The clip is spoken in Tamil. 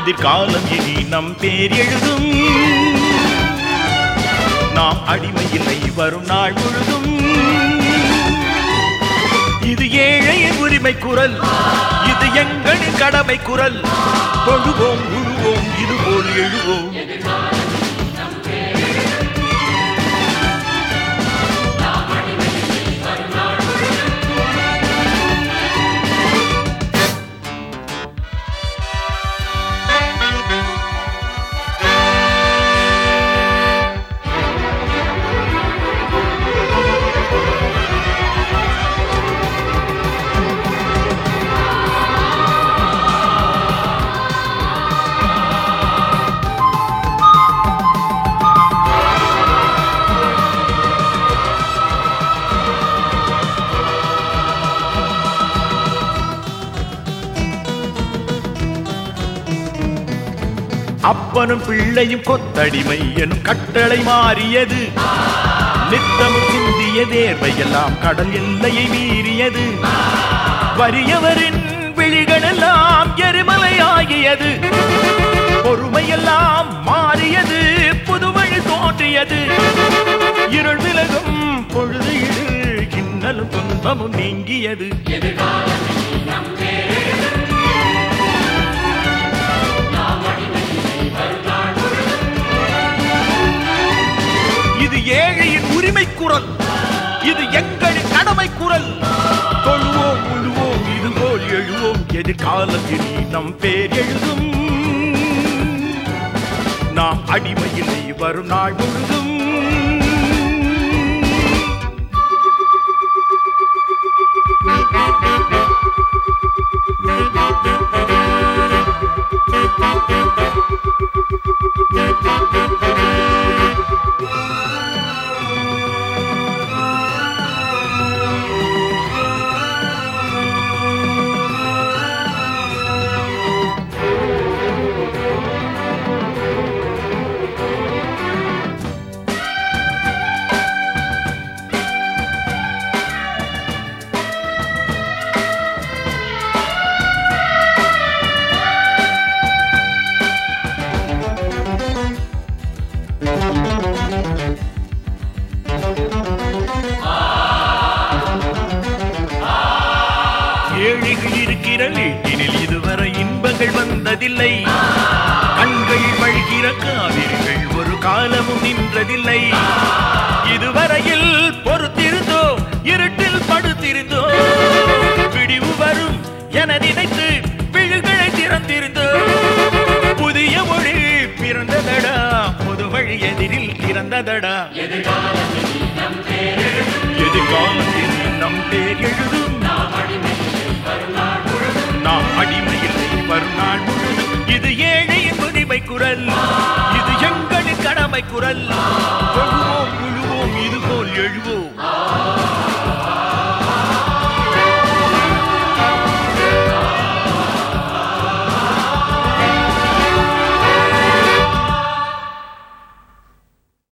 எதிர்காலம் இனி நம் பேர் எழுதும் நாம் அடிமை இல்லை வரும் நாள் முழுதும் இது ஏழையின் உரிமை குரல் இது எங்களின் கடமை குரல் தொழுவோம் உழுவோம் இதுபோல் எழுவோம் அப்பனும் பிள்ளையும் கொத்தடிமை எனும் கட்டளை மாறியது நித்தமும் சிந்திய தேர்வையெல்லாம் கடல் எல்லையை மீறியது வறியவரின் விழிகளெல்லாம் எரிமலையாகியது பொறுமையெல்லாம் மாறியது புதுவழி தோன்றியது இருள் விலகும் பொழுது இது இன்னலும் துன்பமும் நீங்கியது இது ஏழையின் உரிமை குரல் இது எங்களின் கடமை குரல் தொழுவோம் உழுவோம் இதுபோல் எழுவோம் எதிர்காலம் இனி நம் பேர் எழுதும் நாம் அடிமையில்லை வரும் நாள் முழுதும் ஏழைகள் இருக்கிற வீட்டினில் இதுவரை இன்பங்கள் வந்ததில்லை கண்கள் வழிகிற காவிரிகள் ஒரு காலமும் நின்றதில்லை இதுவரையில் பொறுத்திருந்தோம் இருட்டில் படுத்திருந்தோம் பிடிவு வரும் என நினைத்து விழிகளை திறந்திருந்தோம் புதிய மொழி பிறந்ததடா புது வழி எதிரில் திறந்ததடா எதிர்காலத்தில் நம் பேர் எழுதும் நாம் அடிமையில்லை வருநாள் முழுதும் இது ஏழையின் உரிமை குரல் இது எங்களின் கடமை குரல் தொழுவோம் முழுவோம் இதுபோல் எழுவோம்